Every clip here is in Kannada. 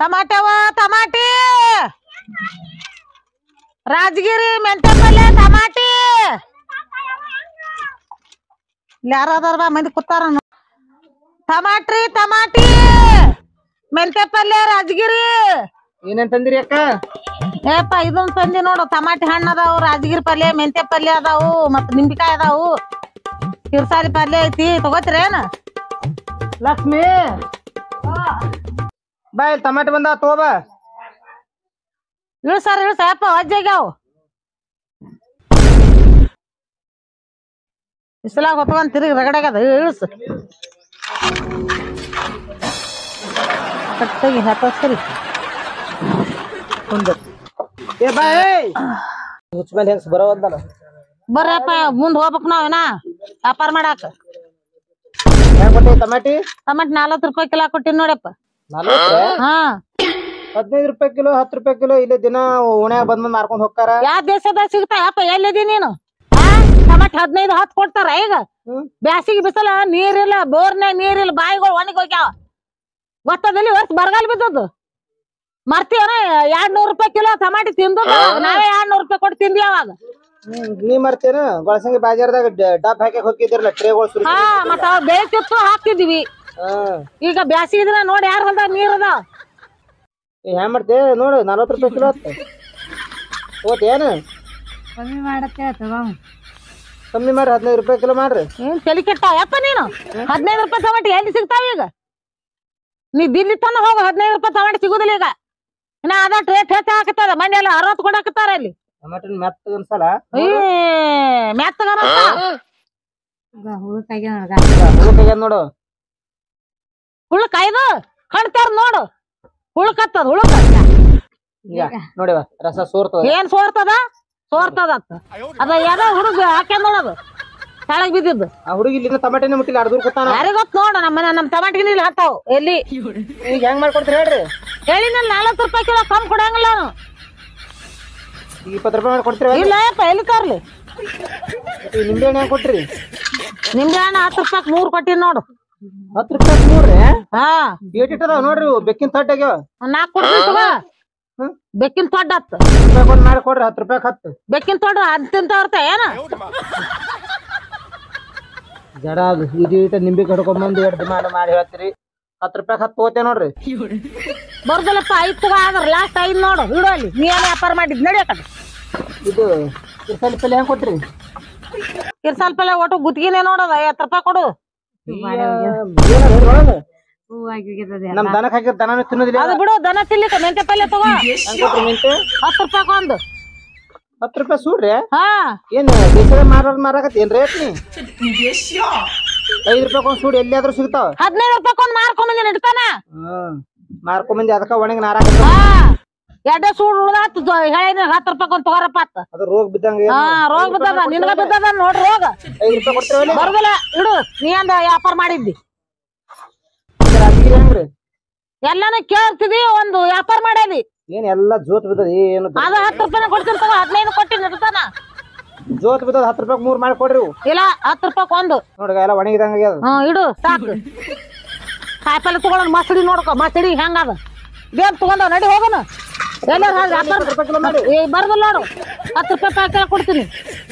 ಟಮಾಟವ ಟಮಾಟಿ ರಾಜಗಿರಿ ಮೆಂತೆ ಪಲ್ಯ ಟಮಾಟಿ ಇಲ್ಲಿ ಯಾರು ಅದಾರ ಬಾ ಮಂದಿ ಕೂತಾರ ನೋ- ಟಮಾಟ್ರಿ ಟಮಾಟಿ ಮೆಂತೆ ಪಲ್ಯ ರಾಜಗಿರಿ ಏನೇನ್ ತಂದಿರಿ ಅಕ್ಕ ಏಪ್ಪ ಇದನ್ ತಂದಿ ನೋಡು ಟಮಾಟಿ ಹಣ್ಣು ಅದಾವು ರಾಜಗಿರಿ ಪಲ್ಯ ಮೆಂತೆ ಪಲ್ಯ ಅದಾವು ಮತ್ ನಿಂಬಿಕಾಯಿ ಅದಾವು ಕಿರ್ಸಾರಿ ಪಲ್ಯ ಐತಿ ತಗೋತಿರೇನ ಲಕ್ಷ್ಮಿ ಬಾ ಇಲ್ಲಿ ಟಮಾಟೆ ಬಂದ ತಗೋಬಾ ಇಳಿಸಾರ ಇಳಿಸ ಯಪ್ಪ ಅಜ್ಜಾಗ್ಯಾವ ಬಿಸಿಲಾಗ ಹೊತ್ಕೊಂಡ್ ತಿರುಗಿ ರಗಡಾಗದ ಇಳಿಸು ಕಟ್ಟಗಿ ಹತ್ತರಿ ಕುಂದ್ರ ಏ ಬಾ ಏಯ್ ಮುಚ್ಮೇಲೆ ಹೆಂಗ್ಸ್ ಬರೋವಲ್ದಲ್ಲ ಬರ್ರಪ್ಪ ಮುಂದ್ ಹೋಗ್ಬೇಕು ನಾವೇನ ವ್ಯಾಪಾರ ಮಾಡಾಕ ಹೆಂಗ್ ಕೊಟ್ಟಿ ಟಮಾಟಿ ಟಮಾಟಿ ನಲ್ವತ್ತು ರೂಪಾಯಿ ಕಿಲೋ ಕೊಟ್ಟಿನಿ ನೋಡಪ್ಪ ನಲ್ವತ್ತು ಹಾ ಹದಿನೈದು ರೂಪಾಯಿ ಕಿಲೋ ಹತ್ತು ರೂಪಾಯಿ ಕಿಲೋ ಇಲ್ಲೇ ದಿನ ಓಣ್ಯಾಗ ಬಂದ್ ಬಂದ್ ಮಾರ್ಕೊಂಡ್ ಹೋಗ್ತಾರ ಯಾವ ದೇಶದಾಗ ಸಿಗ್ತಾಯಪ್ಪ ಎಲ್ಲಿದಿ ನೀನು ಆ ಟಮಾಟಿ ಹದಿನೈದು ಹತ್ತು ಕೊಡ್ತಾರ ಈಗ ಹ್ಮ್. ಬ್ಯಾಸಿಗೆ ಬಿಸಲ ನೀರಿಲ್ಲ ಬೋರ್ನ್ಯಾಗ ನೀರಿಲ್ಲ ಬಾಯಿಗಳು ಒಣಗಿ ಹೋಗ್ಯಾವ ಗೊತ್ತದಲ್ಲಿ ವರ್ಷ ಬರಗಾಲ ಬಿದ್ದದ್ದು ಮರ್ತೀವನ ಎರಡ್ ನೂರ್ ರೂಪಾಯಿ ಕಿಲೋ ಟಮಾಟಿ ತಿಂದು ನಾವೇ ಎರಡ್ ನೂರ್ ರೂಪಾಯಿ ಕೊಟ್ಟು ತಿಂದ್ವಿ ಅವಾಗ ಹ್ಮ್ ನೀ ಮರ್ತೇನ ಗೊಳಸಂಗಿ ಬಾಜಾರ್ದಾಗ ಡ- ಡಬ್ ಹಾಕಿ ಹೋಗಿದ್ದಿರಲ್ಲ ಟ್ರೇಗಳು ಸುರಿ ಹಾ ಮತ್ತ ಅವ್ ಬೆಳಿತಿತ್ತು ಹಾಕ್ತಿದ್ವಿ ಹಾ ಈಗ ಬ್ಯಾಸಿಗೆ ದಿನ ನೋಡಿ ಯಾರ ಹೊಲ್ದಾಗ ನೀರ್ ಅದಾವ ಏ ಹೆಂಗ್ ಮಾಡ್ತೇ ನೋಡು ನಲ್ವತ್ತು ರೂಪಾಯಿ ಕಿಲೋ ಆತ ಓತ್ ಏನು ಕಮ್ಮಿ ಮಾಡತ್ತೆ ಕಮ್ಮಿ ಮಾಡ್ರಿ ಹದಿನೈದು ರೂಪಾಯಿ ಕಿಲೋ ಮಾಡ್ರಿ ಏನ್ ತಲೆ ಕೆಟ್ಟಾವ ಯಪ್ಪ ನೀನು ಹದಿನೈದು ರೂಪಾಯಿ ಟಮಾಟಿ ಎಲ್ಲಿ ಸಿಗ್ತಾವ ಈಗ ನೀ ದಿಲ್ಲಿ ತನ ಹೋಗು ಹದಿನೈದು ರೂಪಾಯಿ ಟಮಾಟಿ ಸಿಗುದಿಲ್ಲ ಈಗ ಇನ್ನ ಅದ ರೇಟ್ ಹೆಚ್ಚ ಹಾಕತ್ತದ ಮಂದಿ ಎಲ್ಲ ಅರವತ್ತು ಕೊಡಾಕತ್ತಾರ ಅಲ್ಲಿ ಟಮಾಟಿನ ಮೆತ್ತ ಅನ್ಸಲ್ಲ ಈ ಮೆತ್ತಗನ ಹುಳಕಾಗ್ಯದ ನೋಡು ಹುಳು ಕಾಯ್ದು ಕಣ್ತಾರ ನೋಡು ಹುಳುಕತ್ತದ ಹುಳುಕ ಈಗ ನೋಡಿವ ರಸ ಸೋರ್ತದ ಏನ್ ಸೋರ್ತದ ಸೋರ್ತದ ಅತ್ತ ಅದ ಯಾವ್ದೋ ಹುಡುಗ ಹಾಕ್ಯಾನ ನೋಡದು ಕೆಳಗ್ ಬಿದ್ದಿದ್ದು ಆ ಹುಡುಗಿ ಇಲ್ಲಿಂದ ಟಮಾಟಿನ ಮುಟ್ಟಿಲ್ಲ ಅರ್ಧ ದೂರ ಕೂತಾನ ಯಾರಿಗ್ ಗೊತ್ತ ನೋಡ ನಮ್ಮ ಮನೆ ನಮ್ ಟಮಾಟಿಗೆ ಇಲ್ಲಿ ಹಾಕ್ತಾವ್ ಎಲ್ಲಿ ಈಗ ಹೆಂಗ್ ಮಾಡ್ಕೊಡ್ತೀರಿ ಹೇಳ್ರಿ ಹೇಳಿನ ನಲ್ವತ್ತು ರೂಪಾಯಿ ಕಿಲೋ ಕಮ್ಮಿ ಕೊಡಂಗಿಲ್ಲ ನಾನು ಈಗ ಇಪ್ಪತ್ತು ರೂಪಾಯಿ ಮಾಡಿ ಕೊಡ್ತೀರಿ ಇಲ್ಲ ಯಪ್ಪ ಎಲ್ಲಿ ತರ್ಲಿ ಈ ನಿಂಬೆ ಹಣ್ಣು ಹೆಂಗ್ ಕೊಟ್ರಿ ನಿಂಬೆ ಹಣ್ಣು ಹತ್ತು ರೂಪಾಯಿ ಮೂರ್ ಕೊಟ್ಟಿನಿ ನೋಡು ಹತ್ತು ರೂಪಾಯಿ ಮೂರ್ರಿ ಹಾ ಏಟ್ ಇಟ್ಟದಾವ ನೋಡ್ರಿ ಇವು ಬೆಕ್ಕಿನ ತಟ್ಟ ಆಗ್ಯಾವ ನಾಲ್ಕು ಕೊಡ್ತೀನಿ ತಗೋ ಹ್ಮ್. ಬೆಕ್ಕಿನ ತೊಡ್ಡ ಹತ್ತು ರೂಪಾಯಿ ಒಂದ್ ಮಾಡಿ ಕೊಡ್ರಿ ಹತ್ತು ರೂಪಾಯಿ ಹತ್ತು ಬೆಕ್ಕಿನ ತೊಡ್ಡ ಅಂತಿಂತ ಇರ್ತ ಏನ ಜಡ ಅದು ಇದು ಇಟ ನಿಂಬೆ ಕಡ್ಕೊಂಬಂದು ಎರಡು ಡಿಮಾಂಡ್ ಮಾಡಿ ಹೇಳ್ತೀರಿ ಹತ್ತು ರೂಪಾಯಿ ಹತ್ತು ತಗೋತೇ ನೋಡ್ರಿ ಬರ್ದಲ್ಲಪ್ಪ ಐದು ತಗೋ ಆದ್ರ ಲಾಸ್ಟ್ ಐದು ನೋಡು ಇಡು ಅಲ್ಲಿ ನೀ ಏನ್ ವ್ಯಾಪಾರ ಮಾಡಿದ್ ನಡಿಯಕಡೆ ಇದು ಕಿರ್ಸಲಿ ಪಲ್ಲೆ ಹೆಂಗ್ ಕೊಟ್ರಿ ಕಿರ್ಸಾಲ್ ಪಲ್ಲೆ ಒಟ್ಟು ಗುತ್ತಿಗೆನೆ ನೋಡೋದು ಐವತ್ತು ರೂಪಾಯಿ ಕೊಡು ನಮ್ ದನಕ್ ಹಾಕಿರ್ ದನನು ತಿನ್ನೋದಿಲ್ಲ ಅದು ಬಿಡು ದನ ತಿನ್ಲಿಕ್ಕೆ ಮೆಂತೆ ಪಲ್ಲೆ ತಗೋ ಹೆಂಗ್ ಕೊಟ್ರಿ ಮೆಂತೆ ಹತ್ತು ರೂಪಾಯಿ ಒಂದು ಹತ್ತು ರೂಪಾಯಿ ಸೂಡ್ರಿ ಹಾ ಏನ್ ದೇಶದ ಮಾರೋದ್ ಮಾರಾಕತ್ತಿ ಏನ್ ರೇಟ್ ನೀ ಐದು ರೂಪಾಯಿ ಒಂದ್ ಸೂಡ್ ಎಲ್ಲಿಯಾದ್ರೂ ಸಿಗ್ತಾವ ಹದಿನೈದು ರೂಪಾಯಿ ಒಂದು ಮಾರ್ಕೊಂಬಂದಿನ ಇಡ್ತಾನ ಹ್ಮ್ ಮಾರ್ಕೊಂಬಂದಿ ಅದಕ್ಕ ಒಣಗಿ ನಾರಾಕತ್ತ ಹಾ ಎರಡೇ ಸೂಡ್ ಉಳ್ದಾತು ಹೇಳಿನ ಹತ್ತು ರೂಪಾಯಿ ಒಂದು ತಗೋರಪ್ಪ ಅತ್ತ ಅದು ರೋಗ ಬಿದ್ದಂಗ ಹಾ ರೋಗ ಬಿದ್ದದ ನಿನಗ ಬಿದ್ದದ ನೋಡ್ರಿ ರೋಗ ಐದು ರೂಪಾಯಿ ಕೊಡ್ತೀವಿ ಬರ್ದಲ್ಲ ಇಡು ನೀ ಅಂದ ವ್ಯಾಪಾರ ಮಾಡಿದ್ದಿ ರಾಜಗಿರಿ ಹೆಂಗ್ರಿ ಎಲ್ಲಾನು ಕೇಳ್ತಿದಿ ಒಂದು ವ್ಯಾಪಾರ ಮಾಡ್ಯಾದಿ ಏನ್ ಎಲ್ಲಾ ಜೋತ್ ಬಿದ್ದದ ಏನು ಅದ ಹತ್ತು ರೂಪಾಯಿ ಕೊಡ್ತೀನಿ ತಗೋ ಹದಿನೈದು ಕೊಟ್ಟಿನಿ ಇಡ್ತಾನ ಜೋತ್ ಬಿದ್ದದ ಹತ್ತು ರೂಪಾಯಿ ಮೂರ್ ಮಾಡಿ ಕೊಡ್ರಿ ಇವು. ಇಲ್ಲ ಹತ್ತು ರೂಪಾಯಿ ಒಂದು ನೋಡ್ಗ ಎಲ್ಲ ಒಣಗಿದಂಗ ಆಗ್ಯದ ಹ್ಮ್ ಇಡು ಸಾಕು ಕಾಯಿಪಲ್ಲೆ ತಗೊಳೋಣ ಮಸಡಿ ನೋಡ್ಕೊ ಮಸಡಿ ಹೆಂಗದ ಬೇಗ ತಗೊಂಡವ್ ನಡಿ ಹೋಗೋಣ ಎಲ್ಲಾರು ಹಾಗೆ ವ್ಯಾಪಾರ ರೂಪಾಯಿ ಕಿಲೋ ಮಾಡಿ ಏ ಬರ್ದಲ್ಲ ನೋಡು ಹತ್ತು ರೂಪಾಯಿ ಪ್ಯಾಕೆಟ್ ಕೊಡ್ತೀನಿ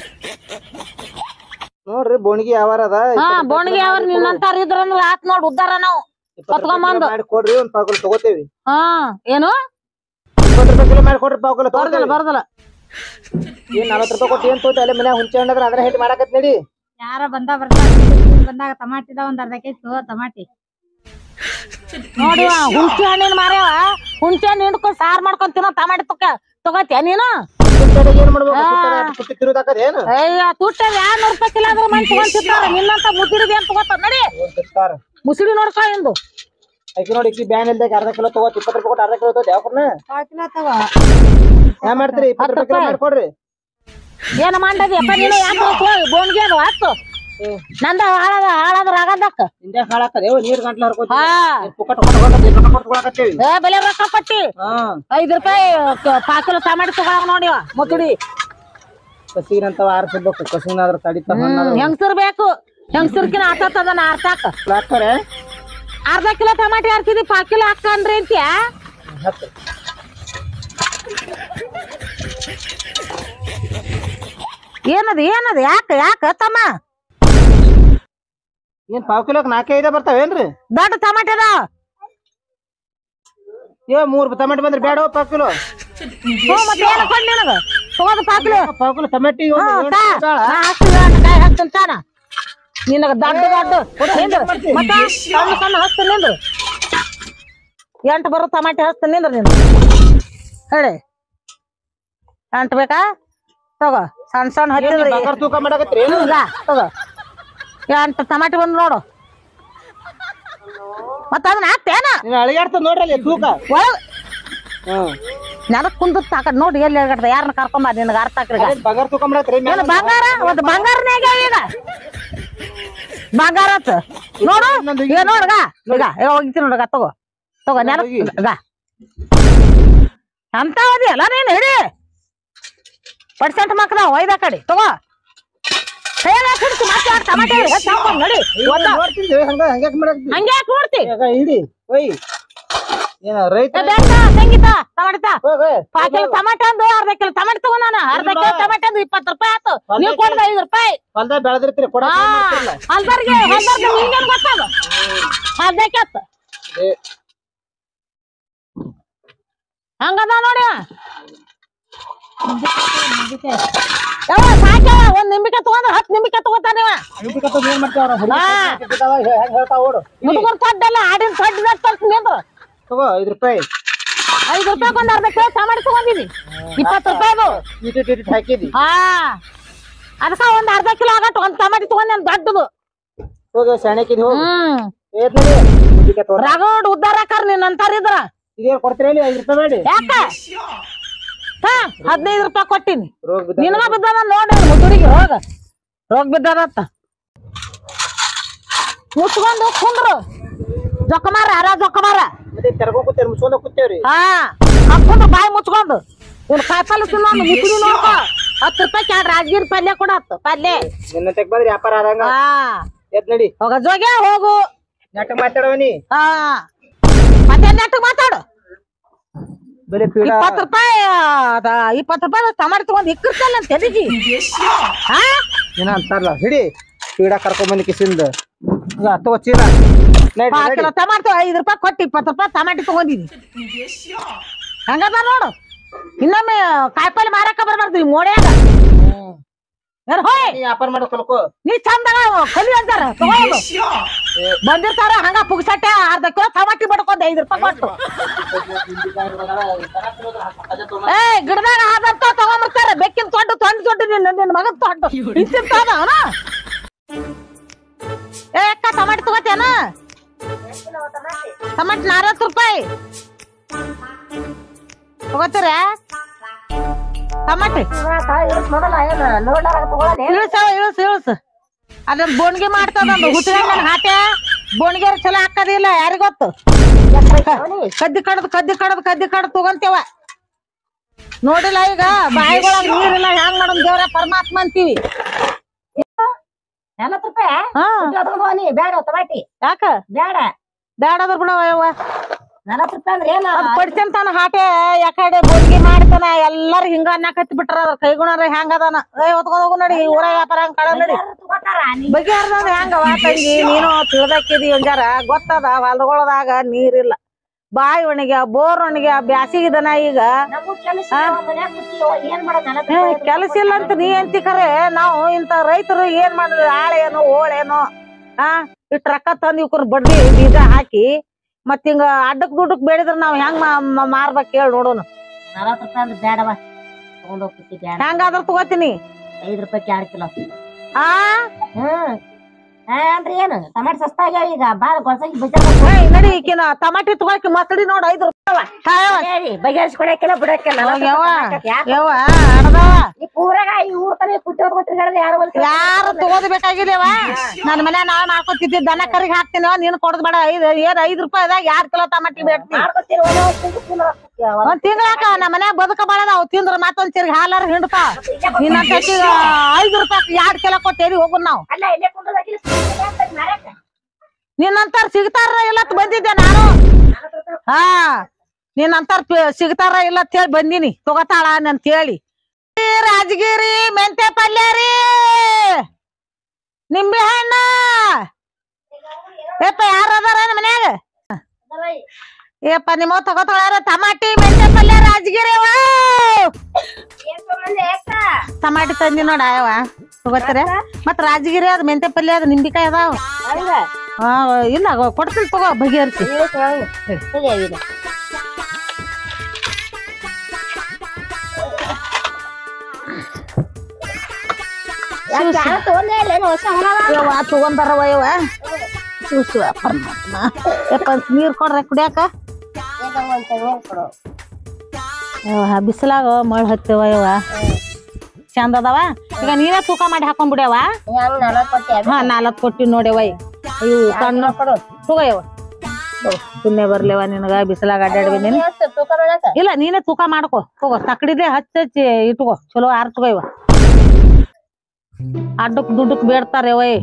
ನೋಡ್ರಿ ಬೋಣಿಗೆ ಯಾವಾರ ಅದ ಹಾ ಬೋಣಿಗೆ ಯಾವ ನಿನ್ನಂತಾರ ಇದ್ರಂದ್ರ ಆತ್ ನೋಡ್ ಉದ್ದಾರ ನಾವು ಕತ್ಕೊಂಬಂದು ಮಾಡಿ ಕೊಡ್ರಿ ಒಂದ್ ಪಾವ್ ಕಿಲೋ ತಗೋತೇವಿ ಹಾ ಏನು ಇಪ್ಪತ್ತು ರೂಪಾಯಿ ಕಿಲೋ ಮಾಡಿ ಕೊಡ್ರಿ ಪಾವ್ ಕಿಲೋ ಬರ್ದಲ್ಲ ತಗೋತೇವಿ ಬರ್ದಲ್ಲ ಏನ್ ನಲವತ್ತು ರೂಪಾಯಿ ಕೊಟ್ಟು ಏನ್ ತಗೋತಿ ಅಲ್ಲೇ ಮನ್ಯಾಗ ಹುಂಚೆ ಹಣ್ಣದ್ರ ಅದ್ರ ಹೇಳಿ ಮಾಡಾಕತ್ ನಡಿ ಯಾರ ಬಂದ ಬರ್ತಾರ ಬಂದಾಗ ಟಮಾಟಿದ ಒಂದ್ ಅರ್ಧ ಕೆಜಿ ತಗೋ ಟಮಾಟಿ ನೋಡಿ ಹುಂಚಿ ಹಣ್ಣಿನ ಮಾರ್ಯಾವ ಹುಂಚಿ ಹಣ್ಣು ಹಿಂಡ್ಕೊಂಡ್ ಸಾರ್ ಮಾಡ್ಕೊಂಡ್ ತಿನ್ನೋ ಟಮಾಟಿ ತೊಕ ತಗೋತಿಯ ನೀನು ಹುಂಚೆ ಏನ್ ಮಾಡ್ಬೇಕು ತುಟ್ಟಿ ತಿರುದಾಕದ ಏನ್ ಅಯ್ಯ ತುಟ್ಟ ಎರಡ್ ನೂರ್ ರೂಪಾಯಿ ಕಿಲೋ ಆದ್ರೂ ಮಂದಿ ತಗೊಂಡ್ ತಿಂತಾರ ನಿನ್ನಂತ ಮುಸಿಡಿದ ಏನ್ ತಗೋತಾರ ನಡಿ ತಿಂತಾರ ಮುಸಿಡಿ ನೋಡ್ಕೊ ಇಂದು ಆಕಿ ನೋಡಿ ಇಕ್ಕಿ ಬ್ಯಾನ್ ಇಲ್ದಾಗ ಅರ್ಧ ಕಿಲೋ ತಗೋತಿ ಇಪ್ಪತ್ತು ರೂಪಾಯಿ ಕೊಟ್ಟು ಅರ್ಧ ಕಿಲೋ ತಗೋತಿ ಯಾವ್ರನ್ನ ಕಾಲ್ ಕಿಲೋ ತಗೋ ಏನ್ ಮಾಡ್ತೀರಿ ಇಪ್ಪತ್ತು ರೂಪಾಯಿ ಕಿಲೋ ಮಾಡಿ ಕೊಡ್ರಿ ಏನ ಮಾಡದಿ ಅಪ್ಪ ನೀನು ಯಾಕೆ ಬೋನ್ಗೆ ಅದು ಹತ್ತು ನಂದ ಹಾಳದ ಹಾಳಾದ್ರ ಆಗದಕ್ಕ ಹಿಂದೆ ಹಾಳಾಕದ ನೀರ್ ಗಂಟ್ಲ ಹರ್ಕೋತಿ ಹಾ ಪುಕ್ಕಟ್ ಕೊಟ್ಟು ರೊಕ್ಕ ಕೊಟ್ಟು ಕೊಡಾಕತ್ತೀವಿ ಏ ಬೆಲೆ ರೊಕ್ಕ ಕೊಟ್ಟಿ ಹಾ ಐದ್ ರೂಪಾಯಿ ಪಾವ್ ಕಿಲೋ ಟಮಾಟಿ ತಗೊಳಕ್ ನೋಡಿವ ಮುಸುಡಿ ಕಸಿಗಿನಂತವ ಆರಿಸ್ಬೇಕು ಕಸಿನಾದ್ರ ತಡಿತ ಹೆಂಗ್ಸರ್ ಬೇಕು ಹೆಂಗ್ಸರ್ಕಿನ ಆತದ ಆರ್ಸಾಕ ಹಾಕ್ತಾರೆ ಅರ್ಧ ಕಿಲೋ ಟಮಾಟಿ ಹಾಕ್ತಿದಿ ಪಾವ್ ಕಿಲೋ ಹಾಕಂದ್ರಿ ಅಂತ್ಯ ಹತ್ತು ಏನದ ಏನದ ಯಾಕ ಯಾಕ ತಮ್ಮ ಏನ್ ಪಾವ್ ಕಿಲೋಕ್ ನಾಲ್ಕೇ ಐದ ಬರ್ತಾವೇನ್ರಿ ದೊಡ್ಡ ಟಮಾಟೆ ಅದಾವ ಏ ಮೂರ್ ಟೊಮೆಟೊ ಬಂದ್ರಿ ಬೇಡ ಪಾವ್ ಕಿಲೋ ಹ್ಞೂ ಮತ್ತೆ ಏನು ಕೊಡ್ ನಿನಗ ತಗೋದು ಪಾಕ್ಲಿ ಪಾವ್ ಕಿಲೋ ಟೊಮೆಟಿ ಹ್ಞೂ ತಾ ನಾ ಹಾಕ್ತೀನಿ ಎರಡು ಕಾಯಿ ಹಾಕ್ತೀನಿ ತಾನ ನಿನಗ ದೊಡ್ಡ ದೊಡ್ಡ ನಿಂದ್ರು ಮತ್ತ ಸಣ್ಣ ಸಣ್ಣ ಹಚ್ತೀನಿ ನಿಂದ್ರು ಎಂಟು ಬರೋ ಟಮಾಟೆ ಹಚ್ತೀನಿ ನಿಂದ್ರು ನಿಂದು ಹೇಳಿ ಎಂಟು ಬೇಕಾ ತಗೋ ಸಣ್ಣ ಸಣ್ಣ ಹಚ್ಚಿದ್ರಿ ಬಂಗಾರ ತೂಕ ಮಾಡಕತ್ರಿ ಏನು ಈಗ ತಗೋ ಎಂಟು ಟಮಾಟೆ ಬಂದು ನೋಡು ಮತ್ತ ಅದನ್ನ ಹಾಕ್ತೇನ ನೀನ್ ಅಳಿಗಾಡ್ತದ ನೋಡ್ರಿ ಅಲ್ಲಿ ತೂಕ ಒಳಗ್ ಹ್ಮ್ ನೆಲಕ್ ಕುಂದ ತಾಕ ನೋಡಿ ಎಲ್ಲಿ ಹೇಳ್ಗಡ್ದ ಯಾರನ್ನ ಕರ್ಕೊಂಬ ನಿನಗ ಅರ್ಥ ಆಕ್ರಿಗ ಅದೇನ್ ಬಂಗಾರ ತೂಕ ಮಾಡತ್ರಿ ಏನು ಬಂಗಾರ ಒಂದು ಬಂಗಾರನಾಗ ಈಗ ಬಂಗಾರ ಆತ ನೋಡು ಈಗ ನೋಡ್ಗ ಈಗ ಈಗ ಹೋಗಿತೀನಿ ನೋಡ್ಗ ತಗೋ ತಗೋ ನೆಲ ಹೋಗಿ. ಈಗ ಅಂತ ಓದಿ ಅಲ್ಲ ನೀನು ಹಿಡಿ ಪರ್ಸೆಂಟ್ ಮಕ್ಕಳ ಒಯ್ದ ಕಡೆ ತಗೋ ಕೈಯಾಗ ಹಿಡ್ತು ಮತ್ತೆ ಯಾಕ್ ಟಮಾಟೆ ಹೆಚ್ಚ್ ಹಾಕ್ಕೊಂಡ್ ನಡಿ ಒದ್ದ. ನೋಡ್ತೀನಿ ಹಂಗ ಹಂಗ್ಯಾಕ್ ಮಾಡಕ್ತಿ ಹಂಗೆ ಯಾಕೆ ನೋಡ್ತಿ ಈಗ ಹಿಡಿ ಒಯ್ ಏನ ರೈತ ಏ, ಬೇಡ ಸಂಗೀತ ಟಮಾಟ ಹೋಗ್ ಹೋಗ್. ಪಾ ಕಿಲೋ ಟಮಾಟ ಅಂದು ಅರ್ಧ ಕಿಲೋ ಟಮಾಟ ತಗೋ ನಾನು ಅರ್ಧ ಕಿಲೋ ಟಮಾಟ ಅಂದು ಇಪ್ಪತ್ತು ರೂಪಾಯಿ ಆತು ನೀವು ಕೊಡ್ದ ಐದು ರೂಪಾಯಿ ಹೊಲ್ದಾಗ ಬೆಳೆದಿರ್ತೀರಿ ಕೊಡ ಹಾ ಹೊಲ್ದರ್ಗೆ ಹೊಲ್ದರ್ಗೆ ನಿಂಗೇನ್ ಗೊತ್ತದ ಅರ್ಧಕ್ಕೆತ್ತ ಹಂಗದ ನೋಡಿ ಯಾವ ಸಾಕ್ಯವ ಒಂದ್ ನಿಂಬಿಕಾಯಿ ತಗೊಂಡ್ರ ಹತ್ತು ನಿಂಬಿಕಾಯಿ ತಗೋತಾನ ಇವ ಏನ್ ಮಾಡ್ತಾವ್ರ ಹಾ. ಹೆಂಗ್ ಹೇಳ್ತಾವ ಓಡು ಮುದುಗರ್ ತೊಡ್ಡಲ್ಲ ಆಡಿನ ತೊಡ್ಡಿನ ತರ್ತೀನಿ ಅಂದ್ರು ತಗೋ ಐದ್ ರೂಪಾಯಿ ಐದು ರೂಪಾಯಿ ಒಂದ್ ಅರ್ಧ ಕಿಲೋ ಟಮಾಟ ತಗೊಂಡಿನಿ ಇಪ್ಪತ್ತು ರೂಪಾಯಿದು ಇಟ್ ಇಟ್ ಇಟ್ ಹಾಕಿದಿ ಹಾ ಅದಕ್ಕ ಒಂದ್ ಅರ್ಧ ಕಿಲೋ ಆಗಟ್ಟು ಒಂದ್ ಟಮಾಟಿ ತಗೊಂಡ್ ನಾನು ದೊಡ್ಡದು ಹೋಗಿ ಸೆಣಕಿದ್ ಹೋಗು ಹ್ಮ್ ಏತ್ ನೋಡಿ ಮುದ್ದಿಗೆ ತೋರ ರಗಡ್ ಉದ್ದಾರ ಹಾಕಾರ ನೀನ್ ಅಂತಾರ ಇದ್ರ ಇದೇನ್ ಕೊಡ್ತೀರಿ ಹೇಳಿ ಐದ್ ರೂಪಾಯಿ ಮಾಡಿ ಯಾಕ ಹಾ ಹದಿನೈದು ರೂಪಾಯಿ ಕೊಟ್ಟಿನಿ ರೋಗ ಬಿದ್ದ ನಿನಗ ಬಿದ್ದದ ನೋಡಿ ಮುದುರಿಗೆ ಹೋಗ ರೋಗ ಬಿದ್ದದತ್ತ ಮುಚ್ಕೊಂಡು ಕುಂದ್ರು ಜೊಕ್ಕಮಾರ ಅರ ಜೊಕ್ಕಮಾರ ಮತ್ತೆ ತೆರ್ಕೊ ಕೂತೇವ್ರಿ ಮುಚ್ಕೊಂಡ ಕೂತೇವ್ರಿ ಹಾ ಹಾಕೊಂಡು ಬಾಯಿ ಮುಚ್ಕೊಂಡು ಇವ್ನು ಕಾಯಿಪಲ್ಲೆ ತಿನ್ನೋನು ಮುಸುಡಿ ನೋಡ್ಕೊ ಹತ್ತು ರೂಪಾಯಿ ಕ್ಯಾಡ್ ರಾಜಗಿರಿ ಪಲ್ಯ ಕೂಡ ಹತ್ತು ಪಲ್ಯ ನಿನ್ನ ತೆಗ್ ಬಂದ್ರಿ ವ್ಯಾಪಾರ ಆದಂಗ ಹಾ ಎದ್ ನಡಿ ಹೋಗ ಜೋಗೆ ಹೋಗು ನೆಟ್ಟ ಮಾತಾಡವನಿ ಹಾ ಮತ್ತೆ ನೆಟ್ಟಗ್ ಮಾತಾಡು ಬೆಲೆ ಪೀಡ ಇಪ್ಪತ್ತು ರೂಪಾಯಿ ಅದ ಇಪ್ಪತ್ತು ರೂಪಾಯಿ ಟಮಾಟಿ ತಗೊಂಡ್ ಇಕ್ಕಿರ್ತಲ್ಲ ಅಂತ ತೆಲಿಗಿ ಹಾ ಏನ ಅಂತಾರಲ್ಲ ಹಿಡಿ ಪೀಡ ಕರ್ಕೊಂಡ್ ಬಂದಿ ಕಿಸಿಂದ ಈಗ ತಗೋ ಚೀಲ ನಡಿ, ಪಾವ್ ನಡಿ. ಕಿಲೋ ಟಮಾಟೊ ಐದು ರೂಪಾಯಿ ಕೊಟ್ಟು ಇಪ್ಪತ್ತು ರೂಪಾಯಿ ಟಮಾಟಿ ತಗೊಂಡಿನಿ ಹಂಗದ ನೋಡು ಇನ್ನೊಮ್ಮೆ ಕಾಯಿಪಲ್ಲೆ ಮಾರಕ ಬರ್ಬಾರ್ದು ಈ ಮೋಡ್ಯಾಗ ಏನ್ ಹೋಯ್ ನೀ ವ್ಯಾಪಾರ ಮಾಡೋ ಕಲ್ಕೋ ನೀ ಚಂದಾಗ ಕಲಿ ಅಂತಾರ ತಗೊಂಡು ಬಂದಿರ್ತಾರ ಹಂಗ ಪುಗ್ಸಟ್ಟೆ ಅರ್ಧ ಕಿಲೋ ಟಮಾಟಿ ಬಡ್ಕೊಂಡ್ ಐದು ರೂಪಾಯಿ ಕೊಟ್ಟು ಏ ಗಿಡದಾಗ ಆದಂತ ತಗೊಂಬರ್ತಾರ ಬೆಕ್ಕಿನ ತೊಂಡು ತೊಂಡು ತೊಂಡು ನಿನ್ನ ನಿನ್ನ ಮಗನ್ ತೊಂಡು ಇಂತಿಂತಾದ ಅವನ ಏ ಅಕ್ಕ ಟಮಾಟಿ ತಗೋತೇನ ಟಮಾಟಿ ನಲ್ವತ್ತು ರೂಪಾಯಿ ತಗೋತೀರ ಟಮಾಟಿ ಇಳಿಸ ಇಳಿಸ ಇಳಿಸ ಅದನ್ನ ಬೋಣ್ಗಿ ಮಾಡ್ತದ ಹುಟ್ಟಿದ ಹಾಟೆ ಬೋಣ್ಗೆ ಚಲೋ ಹಾಕದಿಲ್ಲ ಯಾರಿಗ್ ಗೊತ್ತು ಕದ್ದಿ ಕಡದ್ ಕದ್ದಿ ಕಡದ್ ಕದ್ದಿ ಕಡದ್ ತಗೊಂತೇವ ನೋಡಿಲ್ಲ ಈಗ ಬಾಯಿಗೊಳಗ್ ನೀರಿಲ್ಲ ಹೆಂಗ್ ಮಾಡೋದ್ ದೇವ್ರ ಪರಮಾತ್ಮ ಅಂತೀವಿ ನಲವತ್ತು ರೂಪಾಯಿ ಹಾ ನೀ ಬೇಡ ಟಮಾಟಿ ಯಾಕ ಬೇಡ ಬ್ಯಾಡದ್ರ ಬಿಡವ ಯವ್ವ ನಲವತ್ತು ರೂಪಾಯಿ ಅಂದ್ರೆ ಏನು ಅದ್ ಪಡ್ಸಂತಾನ ಹಾಟೆ ಯಾಕಡೆ ಬೋನ್ಗಿ ಮಾಡ್ತಾನ ಎಲ್ಲಾರು ಹಿಂಗ ಅನ್ನಕತ್ತಿ ಬಿಟ್ರ ಅದ್ರ ಕೈಗುಣರ ಹೆಂಗ ಅದಾನ ಏ ಹೊತ್ಕೊಂಡ್ ಹೋಗು ನಡಿ ಊರ ವ್ಯಾಪಾರ ಹಂಗ ಕಳ ನಡಿ ತಗೋತಾರ ನೀ ಬಗೆಹರ್ದ ಹೆಂಗವ ತಂಗಿ ನೀನು ತಿಳ್ದಾಕಿದಿ ಒಂಜಾರ ಗೊತ್ತದ ಹೊಲಗೊಳದಾಗ ನೀರಿಲ್ಲ ಬಾಯಿ ಒಣಗ್ಯ ಬೋರ್ ಒಣಗ್ಯ ಬ್ಯಾಸಿಗಿದನ ಈಗ ನಮಗೂ ಕೆಲಸ ಮನ್ಯಾಗ ಕೂತೀವೋ ಏನ್ ಮಾಡೋದ್ ನಲವತ್ತು ಏ, ರೂಪಾಯಿ ಕೆಲಸ ಇಲ್ಲ ಅಂತ ನೀ ಅಂತಿ ಖರೆ ನಾವು ಇಂತ ರೈತರು ಏನ್ ಮಾಡಿದ್ರಿ ಆಳೇನು ಓಳೇನು ಆ ಇಟ್ ರೊಕ್ಕ ತಂದ್ ಇವ್ಕರ್ ಬಡ್ಡಿ ಬೀಜ ಹಾಕಿ ಮತ್ ಹಿಂಗ ಅಡ್ಡಕ್ ದುಡ್ಡಕ್ ಬೇಡಿದ್ರ ನಾವ್ ಹೆಂಗ್ ಮಾ- ಮಾ- ಮಾರ್ಬೇಕ್ ಹೇಳಿ ನೋಡೋಣ ನಲವತ್ತು ರೂಪಾಯಿ ಅಂದ್ರೆ ಬೇಡವ ತಗೊಂಡ್ ಹೋಗ್ತಿ ಬೇಡ ಹೆಂಗಾದ್ರ ತಗೋತೀನಿ ಐದು ರೂಪಾಯಿ ಎರಡು ಕಿಲೋ ಆ ಹ್ಮ್ ಆ, ಅಂದ್ರೆ ಏನು ಟಮಾಟೆ ಸಸ್ತಾ ಆಗ್ಯಾವ ಈಗ ಬಾಳ ಗೊಳಸಾಗಿ ಏ, ನಡಿ ಈಕಿನ ಟಮಾಟಿ ತಗೋಕಿ ಮಸಡಿ ನೋಡ್ ಐದ್ ರೂಪಾಯಿ ಕಾಯವ ಬಗೆಹರಿಸಿ ಕೊಡಕ್ಕಿಲ್ಲ ಬಿಡಕ್ಕಿಲ್ಲ ಯವ್ವ ಯವ್ವ ಅಡ್ದವ ಈ ಪೂರಾಗ ಈ ಊರ್ ತನ ಕುಟ್ಟಿ ಹೊತ್ಕೊಟ್ರಿ ಹೇಳಿದ್ರೆ ಯಾರು ಬಂದ್ ಯಾರು ತಗೋದ್ ಬೇಕಾಗಿಲ್ಲವ ನನ್ ಮನೆ ನಾವ್ ಮಾಡ್ಕೊತಿದ್ದೆ ದನ ಕರಿಗೆ ಹಾಕ್ತೀನವ ನೀನ್ ಕೊಡದ್ ಬೇಡ ಐದ್ ಏನ್ ಐದ್ ರೂಪಾಯಿದಾಗ ಎರಡ್ ಕಿಲೋ ಟಮಾಟಿ ಬೇಡ್ತಿ ಮಾಡ್ಕೊತೀರಿ ಒಂದೇ ಒಂದ್ ತಿಂಗ್ಳು ತಿನ್ನೋ ಹಾಕ್ತೀವಿ ಅವ. ಒಂದ್ ತಿಂಗಳಾಕ ನಮ್ಮ ಮನ್ಯಾಗ ಬದುಕ ಬಾಳದ ಅವ್ ತಿಂದ್ರ ಮತ್ತೊಂದ್ ಚೀರ್ಗ ಹಾಲಾರ ಹಿಂಡ್ತಾವ ನಿನ್ನ ಐದ್ ರೂಪಾಯಿ ಎರಡ್ ಕಿಲೋ ಕೊಟ್ಟೇರಿ ಹೋಗುನ್ ನಾವ್ ಅಲ್ಲ ಇಲ್ಲೇ ಕುಂಡ್ರದಾಕಿಲ್ಲ, ಸುಮ್ನೆ ಆಗ್ತದೆ ಮಾರಾಕ. ನಿನ್ನಂತಾರ ಸಿಗ್ತಾರ ಇಲ್ಲ ಬಂದಿದ್ದೆ ನಾನು ನಲವತ್ತು ರೂಪಾಯಿ ಹಾ ನೀನ್ ಅಂತಾರ ಸಿಗ್ತಾರ ಇಲ್ಲ ಅಂತ ಹೇಳಿ ಬಂದೀನಿ ತಗೋತಾಳ ಅಂತ ಹೇಳಿ ಈ ರಾಜಗಿರಿ ಮೆಂತೆ ಪಲ್ಯ ರೀ ನಿಂಬೆ ಹಣ್ಣ ಏಪ್ಪ ಯಾರ ಅದಾರ ಮನ್ಯಾಗ ಏಪ್ಪ ನಿಮ್ಮ ತಗೋತಾಳ ಟಮಾಟಿ ಮೆಂತೆ ಪಲ್ಯ ರಾಜಗಿರಿ ಅವ ಟಮಾಟಿ ತಂದಿ ನೋಡ ಅವ ತಗೋತೀರ ಮತ್ ರಾಜಗಿರಿ ಅದ ಮೆಂತೆ ಪಲ್ಯ ಅದ ನಿಂಬಿಕಾಯಿ ಅದಾವ ಹಾ ಇಲ್ಲ ಗೊ- ಕೊಡ್ತೀನಿ ತಗೋ ಬಗೆಹರಿಸಿ ಯವ್ವ ತಗೊಂಡಾರವ ಯವ್ವ ಶಿವ ಪರಮಾತ್ಮ ಯಪ್ಪ ನೀರ್ ಕೊಡ್ರ ಕುಡಿಯಾಕ ಯವ್ವ ಬಿಸಿಲಾಗ ಮಳ್ ಹತ್ತವ ಯವ್ವ ಚಂದ ಅದಾವ ಈಗ ನೀವೇ ತೂಕ ಮಾಡಿ ಹಾಕೊಂಡ್ಬಿಡ್ಯವ ಹಾ ನಾಲ್ಕು ಕೊಟ್ಟಿ ನೋಡ್ಯವ ಇವು ಸಣ್ಣ ತಗೋ ಯವ್ವ ತಗೋ. ಪುಣ್ಯ ಬರ್ಲೇವ ನಿನಗ ಬಿಸಿಲಾಗ ಅಡ್ಡಾಡಿ ಬಂದೀನಿ ಇಲ್ಲ ನೀನೇ ತೂಕ ಮಾಡ್ಕೋ ತಗೋ ತಕಡಿದೆ ಹಚ್ಚ ಹಚ್ಚಿ ಇಟ್ಕೋ ಚಲೋ ಆರ್ ತಗೋ ಇವ ಅಡ್ಡಕ್ ದುಡ್ಡಕ್ ಬೇಡ್ತಾರ ವೈ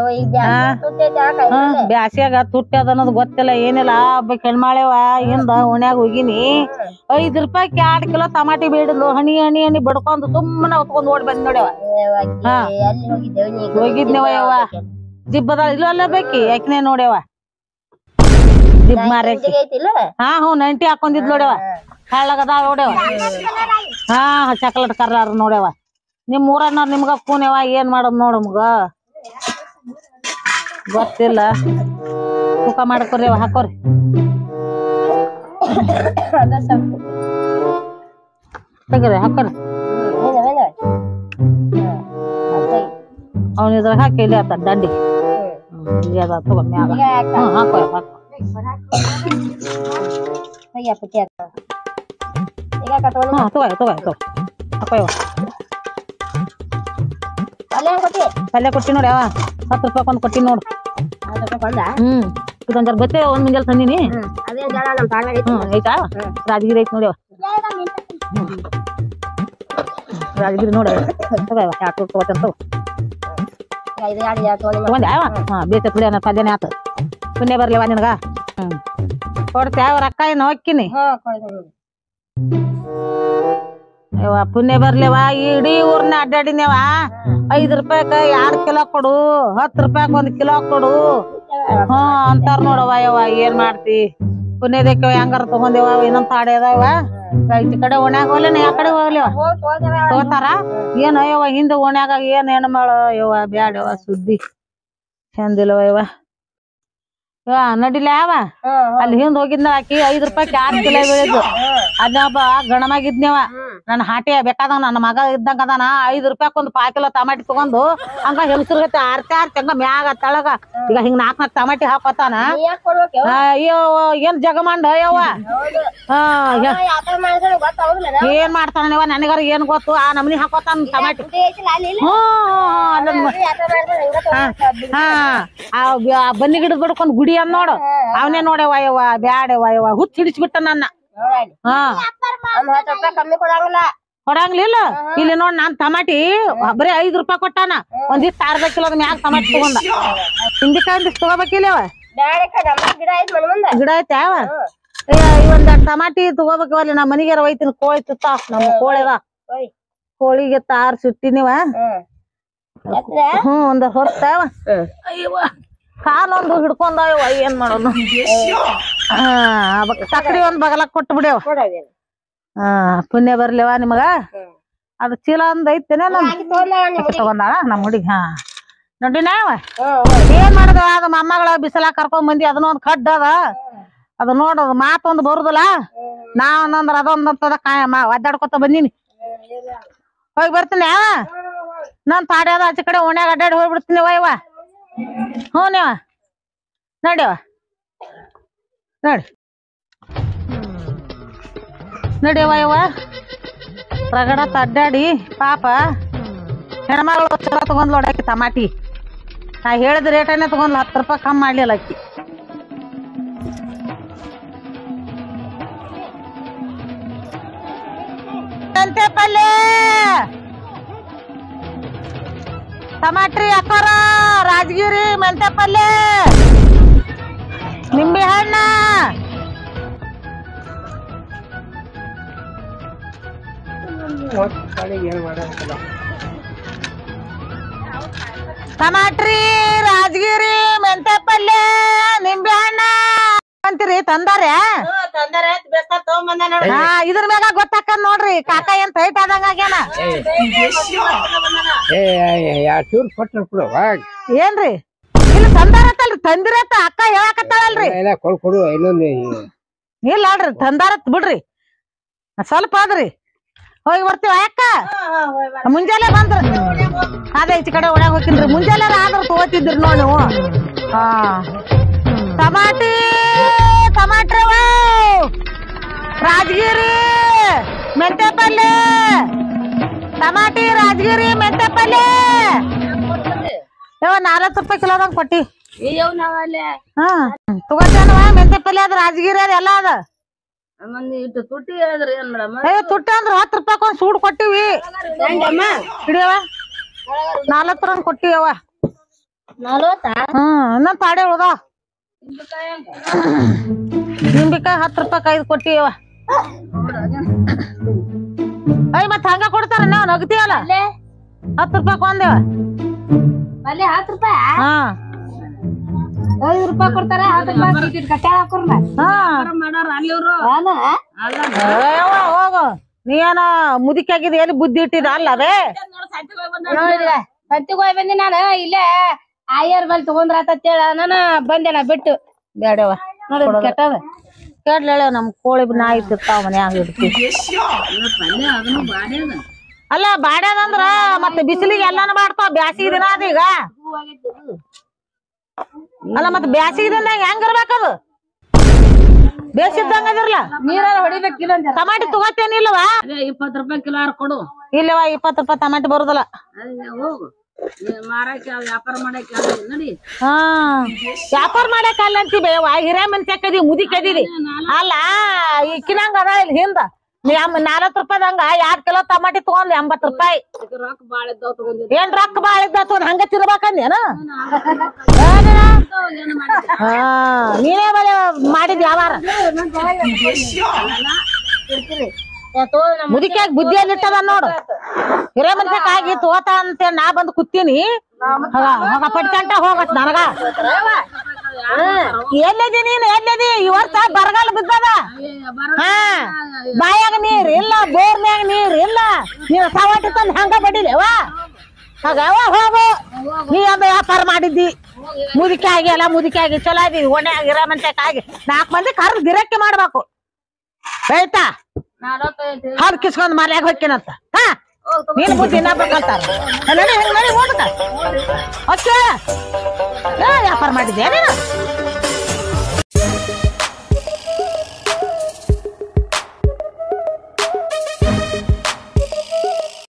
ಬ್ಯಾಸ್ಯಾಗ ತುಟ್ಟಿ ಅದ ಅನ್ನೋದು ಗೊತ್ತಿಲ್ಲ ಏನಿಲ್ಲ ಒಬ್ಬ ಹೆಣ್ಮಾಳೆವ ಹಿಂದ ಓಣ್ಯಾಗ ಹೋಗಿನಿ ಐದ್ ರೂಪಾಯಿ ಎರಡ್ ಕಿಲೋ ಟಮಾಟಿ ಬೇಡಿದ್ಲು ಹನಿ ಹನಿ ಹನಿ ಬಡ್ಕೊಂಡ್ ಸುಮ್ಮನೆ ಹೊತ್ಕೊಂಡ್ ಓಡಿ ಬಂದ್ ನೋಡ್ಯವ ಹಾ. ಹೋಗಿದ್ನೇವ ಯವ್ವ ಜಿಬ್ಬದ ಇಲ್ಲ ಅಲ್ಲ ಬೇಕಿ ಯಾಕನೆ ನೋಡ್ಯವ ಜಿಬ್ ಮಾರಕಿ ಹಾ ಹ್ಞೂ ನೈಂಟಿ ಹಾಕೊಂಡಿದ್ ನೋಡ್ಯವ ಹಳ್ಳಗದ ನೋಡ್ಯವ ಹಾ ಚಾಕ್ಲೇಟ್ ಕರ್ಲಾರ ನೋಡ್ಯವ ನಿಮ್ ಊರನ್ನ ನಿಮ್ಗ ಕೂನ್ಯವ ಏನ್ ಮಾಡೋದ್ ನೋಡ್ ನಮ್ಗ ಗೊತ್ತಿಲ್ಲ ತೂಕ ಮಾಡ್ಕೊರಿ ಅವ ಹಾಕೋರಿ ತೆಗೀರಿ ಹಾಕೋರಿ ಅವ್ನ ಇದ್ರಾಗ ಹಾಕಿ ಇಲ್ಲಿ ಆತ ದಂಡಿ ಹ್ಮ್, ಇಲ್ಲಿ ಅದ ತಗೋ ಮ್ಯಾಗ ಹ್ಮ್ ಹಾಕೋ ಹಾಕೋ ಹ್ಮ್ ತಗೋ ತಗೋ ತಗೋ ಹಾಕೋ ಇವ ಪಲ್ಯ ಕೊಟ್ಟಿ ನೋಡಿ ಅವ ಹತ್ತು ರೂಪಾಯಿ ಒಂದ್ ಕೊಟ್ಟಿ ನೋಡು ಹ್ಮ್ ಇದೊಂದ್ ಜರ ಬತ್ತೆ ಒಂದ್ ಮುಂಜಾನೆ ತಂದಿನಿ ಹ್ಮ್ ಐತಾ ರಾಜಗಿರಿ ಐತಿ ನೋಡಿ ಅವ ಹ್ಮ್. ರಾಜಗಿರಿ ನೋಡಿ ತಗೋ ಇವ ಯಾಕೆ ತಗೋತಂತ ತಗೋ ತಗೊಂಡೆ ಅವ ಹಾ ಬೇಕ ಬಿಡಿ ಅನ್ನೋ ಪಲ್ಯನೇ ಆತು ಪುಣ್ಯ ಬರ್ಲಿವ ನಿನಗ ಹ್ಮ್ ಕೊಡ್ತೆ ಯಾವ ರೊಕ್ಕ ಏನು ಹೊಕ್ಕಿನಿ ಯವ್ವ ಪುಣ್ಯ ಬರ್ಲಿವ ಇಡೀ ಊರ್ನ ಅಡ್ಡಾಡಿನೇವ ಐದ್ ರೂಪಾಯಿಕ ಎರಡ್ ಕಿಲೋ ಕೊಡು ಹತ್ ರೂಪಾಯಿಕ್ ಒಂದ್ ಕಿಲೋ ಕೊಡು ಹ್ಞೂ ಅಂತಾರ ನೋಡವ್ವ ಯವ್ವ ಏನ್ ಮಾಡ್ತಿ ಪುಣ್ಯದಕ್ಕೆ ಹೆಂಗಾರ ತಗೊಂದೇವ ಇನ್ನೊಂದ್ ತಾಡೆ ಅದಾವ ಈ ಕಡೆ ಓಣ್ಯಾಗ ಹೋಗ್ಲೇನ ಯಾ ಕಡೆ ಹೋಗ್ಲಿವ ತಗೋತಾರ ಏನ್ ಯವ್ವ ಹಿಂದೆ ಓಣ್ಯಾಗ ಏನ್ ಹೆಣ್ಣು ಮಾಡ ಯವ್ವ ಬ್ಯಾಡವ ಸುದ್ದಿ ಚಂದಿಲ್ಲವ ಯವ್ವ ಯವ್ವ ನಡಿಲ ಯಾವ ಅಲ್ಲಿ ಹಿಂದ್ ಹೋಗಿದ್ನ ಆಕಿ ಐದ್ ರೂಪಾಯಿ ಯಾರ್ ಕಿಲೋ ಬೆಳೆದು ಅದ್ನೊಬ್ಬ ಗಣಮಾಗಿದ್ನೇವ ನನ್ನ ಹಾಟಿ ಬೇಕಾದವ ನನ್ನ ಮಗ ಇದ್ದಂಗ ಅದಾನ ಐದ್ ರೂಪಾಯಿ ಒಂದ್ ಪಾವ್ ಕಿಲೋ ಟಮಾಟಿ ತಗೊಂಡು ಹಂಗ ಹೆಂಗಸ್ರಗತ್ತೆ ಆರ್ತಿ ಆರ್ತಿ ಹಂಗ ಮ್ಯಾಗ ತಳಗ ಈಗ ಹಿಂಗ್ ನಾಕ್ ನಾಕ್ ಟಮಾಟಿ ಹಾಕೋತಾನ ಆ, ಅಯ್ಯೋ ಏನ್ ಜಗಮಂಡ ಯವ್ವ ಹಾ ಹೆ- ಏನ್ ಮಾಡ್ತಾನ ನೀವ ನನಗಾರ ಏನ್ ಗೊತ್ತು ಆ ನಮ್ನಿ ಹಾಕೋತಾನ ಟಮಾಟಿ ಹ್ಮ್ ಅದನ್ನ ಹಾ ಆ ಬ- ಆ ಬನ್ನಿ ಗಿಡದ ಬಡ್ಕೊಂಡ್ ಗುಡಿ ಅಂದ್ ನೋಡು ಅವನೇ ನೋಡ್ಯವ ಯವ್ವ ಬ್ಯಾಡವ ಯವ್ವ ಹುಚ್ಚ ಹಿಡಿಸ್ಬಿಟ್ಟ ನನ್ನ ಹಾ ಕಮ್ಮಿ ಕೊಡಂಗಿಲ್ಲ ಕೊಡಂಗ್ಲಿಲ್ಲ ಇಲ್ಲಿ ನೋಡ್ ನಾನ್ ಟಮಾಟಿ ಬರೀ ಐದ್ ರೂಪಾಯಿ ಕೊಟ್ಟಾನ ಒಂದಿಷ್ಟು ಅರ್ಧ ಕಿಲೋದ ಮ್ಯಾಗ ಟಮಾಟಿ ತಗೊಂಡ ಹಿಂದಿಕಾಯಿ ಒಂದಿಷ್ಟು ತಗೋಬೇಕಿಲ್ಲ ಅವ ಬ್ಯಾಡಕ್ಕ ನಮ್ಮ ಗಿಡ ಐತ್ ಮನೆ ಮುಂದ ಗಿಡ ಐತೆ ಅವ ಒಂದ್ ಟಮಾಟಿ ತಗೋಬೇಕು ಅಲ್ಲಿ ನಮ್ಮ ಮನಿಗೆ ಒಯ್ತೀನಿ ಕೋಳಿ ತುತ್ತ ನಮ್ಮ ಕೋಳಿ ಅದ ಒಯ್. ಕೋಳಿಗೆ ತಾರ್ ಸುಟ್ಟಿನಿವ ಹ್ಮ್ ಎತ್ರ ಹ್ಮ್ ಒಂದ್ ಹೊರ್ತಾವ ಅಯ್ಯವ್ವ ಕಾಲೊಂದು ಹಿಡ್ಕೊಂಡಾವ ಏನ್ ಮಾಡೋದು ಹಾ ಅವ- ಸಕ್ರಿ ಒಂದ್ ಬಗಲಕ್ ಕೊಟ್ಟು ಬಿಡ್ಯವ ಕೊಡವೇನು ಹಾ ಪುಣ್ಯ ಬರ್ಲಿವ ನಿಮಗ ಅದು ಚೀಲ ಒಂದ್ ಐತೇನೆ ನಮ್ ಹಾಕಿ ತೋರ್ಲ ನಿಮ್ಮ ತಗೊಂಡಾಳ ನಮ್ಮ ಹುಡುಗಿ ಹಾ ನೋಡಿ ನಾವ ಹ್ಮ್ ಏನ್ ಮಾಡದ ಅದ ಮೊಮ್ಮಗಳ ಬಿಸಿಲ ಕರ್ಕೊಂಡ್ ಬಂದಿ ಅದನ್ನ ಒಂದ್ ಕಡ್ಡ ಅದ ಅದು ನೋಡೋದು ಮಾತೊಂದು ಬರುದಿಲ್ಲ ನಾವೊಂದಂದ್ರ ಅದೊಂದ್ ಅಂತದ ಕಾಯ ಮಾ ಒದ್ದಾಡ್ಕೊತ ಬಂದೀನಿ ಹೋಗಿ ಬರ್ತೀನಿ ಯಾವ ನಾನ್ ತಾಡಿ ಅದ ಆಚೆ ಕಡೆ ಓಣ್ಯಾಗ ಅಡ್ಡಾಡಿ ಹೋಗ್ಬಿಡ್ತೀನಿ ವಯ್ವ ಹ್ಞೂ ನೀವ ನಡಿಯವ ನಡಿ ನಡಿಯವ ಯವ್ವ ರಗಡ ಅಡ್ಡಾಡಿ ಪಾಪ ಹೆಣ್ಮಗಳು ಚಲೋ ತಗೊಂಡ್ ನೋಡಾಕಿ ಟಮಾಟಿ ನಾ ಹೇಳಿದ ರೇಟನೇ ತಗೊಂಡ್ ಹತ್ತು ರೂಪಾಯಿ ಕಮ್ಮಿ ಮಾಡ್ಲಿಲ್ಲ ಅಕ್ಕಿ ಮೆಂತೆ ಪಲ್ಯ ಟಮಾಟ್ರಿ ಅಕ್ಕಾರ ರಾಜಗಿರಿ ಮೆಂತೆ ಪಲ್ಯ ನಿಂಬೆ ಹಣ್ಣ ಏನ್ ಮಾಡಂಗಿಲ್ಲ ಟಮಾಟ್ರಿ ರಾಜಗಿರಿ ಮೆಂತೆ ಪಲ್ಯ ನಿಂಬೆ ಹಣ್ಣ ಅಂತೀರಿ ತಂದಾರೆ ತಂದರೆ ಬೇಸ್ತ ತಗೊಂಬಂದ ನೋಡ್ರಿ ಹಾ ಇದ್ರ ಮ್ಯಾಗ ಗೊತ್ತಾಕದ್ ನೋಡ್ರಿ ಕಾಕ ಏನ್ ಟೈಟ್ ಆದಂಗ ಆಗ್ಯಾನ ಏ ಎರಡು ಚೂರು ಕೊಟ್ರ ಕೊಡು ಏನ್ರಿ ಇಲ್ಲ ತಂದಾರತ್ತಲ್ರಿ ತಂದಿರತ್ತ ಅಕ್ಕ ಹೇಳಕತ್ತಾಳಲ್ರಿ ಇಲ್ಲ ಕೊಡು ಕೊಡು ಇನ್ನೊಂದು ಇಲ್ಲ ಅಲ್ರಿ ತಂದಾರತ್ ಬಿಡ್ರಿ ಸ್ವಲ್ಪ ಆದ್ರಿ ಹೋಗಿ ಬರ್ತೀವ ಅಕ್ಕ ಮುಂಜಾನೆ ಬಂದ್ರ ಅದೇ ಈಚೆ ಕಡೆ ಒಳಗ್ ಹೋಗಿನ್ರಿ ಮುಂಜಾನೆ ಆದ್ರ ತಗೋತಿದ್ರಿ ನೋಡಿ ನೀವು ಹಾ ಟಮಾಟಿ ಟಮಾಟ್ರಿ ಅವ ರಾಜಗಿರಿ ಮೆಂತೆ ಪಲ್ಯ ಟಮಾಟಿ ರಾಜಗಿರಿ ಮೆಂತೆ ಪಲ್ಯ ಯಾವ ನಾಲ್ಕು ರೂಪಾಯಿ ಕಿಲೋದಂಗ್ ಕೊಟ್ಟಿ ಅಯ್ಯೋ ನಾವಲ್ಲೇ ಹಾ ತಗೋತೇನವ ಮೆಂತೆ ಪಲ್ಯ ಅದ ರಾಜಗಿರಿ ಅದ ಎಲ್ಲ ಅದ ಮಂದಿ ಇಟ್ಟು ತುಟ್ಟಿ ಹೇಳಿದ್ರಿ ಏನ್ ಮೇಡಮ್ ಏ ತುಟ್ಟಿ ಅಂದ್ರ ಹತ್ತು ರೂಪಾಯಿ ಒಂದ್ ಸೂಡ್ ಕೊಟ್ಟಿವಿ ಹಿಡಿಯವ ನಾಲ್ಕು ರಂಗ್ ಕೊಟ್ಟಿಯವ ನಲ್ವತ್ತ ಹ್ಮ್ ಇನ್ನೊಂದ್ ಪಾಡೆ ಉಳ್ದ ನಿಂಬಿಕಾಯಿ ಹತ್ತು ರೂಪಾಯಿ ಐದು ಕೊಟ್ಟಿಯವ ಅಯ್ಯ ಮತ್ ಹಂಗ ಕೊಡ್ತಾರ ನಾವ್ ನಗತಿಯಲ್ಲ ಹತ್ತು ರೂಪಾಯಿ ಒಂದೇವ ಅಲ್ಲಿ ಹತ್ತು ರೂಪಾಯಿ ಹಾ ಐದು ರೂಪಾಯಿ ಕೊಡ್ತಾರ ಹತ್ತು ರೂಪಾಯಿ ಕಟ್ಟಾಳ ಹಾಕೋರ್ನ ಹಾ ಮಾಡೋರ್ ಅಲ್ಲಿ ಇವ್ರು ಅಯ್ಯವ್ವ, ಹೋಗು ನೀನ ಮುದುಕಾಗಿದ್ ಎಲ್ಲಿ ಬುದ್ಧಿ ಇಟ್ಟಿದ ಅಲ್ಲವೇ ನೋಡಿದ ಸಂತಿಗೆ ಹೋಗಿ ಬಂದಿ ನಾನು ಇಲ್ಲೇ ಆಯರ್ ಬಲ್ ತಗೊಂಡ್ರ ಆತೇಳ ನಾನು ಬಂದೆ ನಾ ಬಿಟ್ಟು ಬೇಡವ ನೋಡಿ ಕೆಟ್ಟದ ಕೇಳ್ಲೇಳ ನಮ್ ಕೋಳಿ ನಾಯಿ ತಿರ್ತಾವ ಮನ್ಯಾಗ ಇಡ್ತಿ ಅಲ್ಲ ಬಾಡ್ಯಾದಂದ್ರ ಮತ್ತೆ ಬಿಸಿಲಿಗೆ ಎಲ್ಲಾನು ಮಾಡ್ತಾವ ಬ್ಯಾಸಿಗೆ ದಿನ ಅದ ಈಗ ಅಲ್ಲ ಮತ್ತೆ ಬ್ಯಾಸಿಗೆ ದಿನದಾಗ ಹೆಂಗ್ ಇರ್ಬೇಕದು ಬೇಸಿದ್ದಂಗ ಅದಿರ್ಲ ನೀರಾರ ಹೊಡಿಬೇಕಿಲ್ಲ ಅಂತ ಟಮಾಟಿ ತಗೋತೇನಿಲ್ವಾ ಇಪ್ಪತ್ತು ರೂಪಾಯಿ ಕಿಲೋ ಕೊಡು ಇಲ್ಲವ ಇಪ್ಪತ್ತು ರೂಪಾಯಿ ಟಮಾಟಿ ಬರುದಿಲ್ಲ ಹೋಗು ಮಾರಕ್ಕೆ ವ್ಯಾಪಾರ ಮಾಡಕ್ಕೆ ನಡಿ ಹಾ ವ್ಯಾಪಾರ ಮಾಡಕ್ ಅಲ್ಲ ಅಂತಿ ಬೇವ ಹಿರೇ ಮನ್ಸಕ್ಕದಿ ಮುದಿಕದಿರಿ ಅಲ್ಲ ಇಕ್ಕಿನಂಗ ಅದ ಇಲ್ಲಿ ಹಿಂದ ನಾಲ್ಕು ರೂಪಾಯಿದಂಗ ಎರಡ್ ಕಿಲೋ ಟಮಾಟಿ ತಗೊಂಡ್ ಎಂಬತ್ ರೂಪಾಯಿ ರೊಕ್ಕ ಬಾಳ ಇದ್ದಾವ ತಗೊಂಡಿದ್ದೆ ಏನ್ ರೊಕ್ಕ ಬಾಳ ಇದ್ದ ಹಂಗ ತಿರ್ಬೇಕಂದೇನ ಹಾ ನೀನೇ ಬಲೆ ಮಾಡಿದ್ ಯಾವಾರ ಮುದಿಕಾಗಿ ಬುದ್ಧಿಯಲ್ಲಿ ಇಟ್ಟದ ನೋಡು ಹಿರೇ ಮನ್ಸಕ್ ಆಗಿ ತೋತ ಅಂತ ನಾ ಬಂದ್ ಕೂತೀನಿ ಹೋಗ ಹೋಗ ಪಟ್ಕಂಟ ಹೋಗತ್ ನನಗ ಎಲ್ಲದಿ ನೀನ್ ಎಲ್ಲದಿ ಈ ವರ್ಷ ಬರಗಾಲ ಬಿದ್ದದ ಹಾ ಬಾಯಾಗ ನೀರ್ ಇಲ್ಲ ಬೋರ್ನ್ಯಾಗ ನೀರ್ ಇಲ್ಲ ನೀನ್ ಸವಾಟಿ ತಂದ್ ಹಂಗ ಬಡಿಲೇವಾ ಹಾಗವ ಹೋಗು ನೀ ಒಂದು ವ್ಯಾಪಾರ ಮಾಡಿದ್ದಿ ಮುದುಕಿ ಆಗಿ ಎಲ್ಲ ಮುದುಕಿ ಆಗಿ ಚಲೋ ಆಗಿ ಒಣೆ ಆಗಿರ ಮಂತಕ್ ಆಗಿ ನಾಲ್ಕು ಮಂದಿ ಕರ್ದು ಗಿರಕ್ಕೆ ಮಾಡ್ಬೇಕು ಆಯ್ತಾ ಹಾಲು ಕಿಸ್ಕೊಂಡ್ ಮರ್ಯಾಗ ಹೊಕ್ಕಿನಂತ ಹಾ ನೀನ್ ಬುದ್ಧಿ ಇನ್ನೊಬ್ರು ಕಲ್ತಾರ ನಡಿ ಹೆಂಗ್ ನಡಿ ಓದಕ ಓಕೆ ವ್ಯಾಪಾರ ಮಾಡಿದ್ಯಾ ನೀನು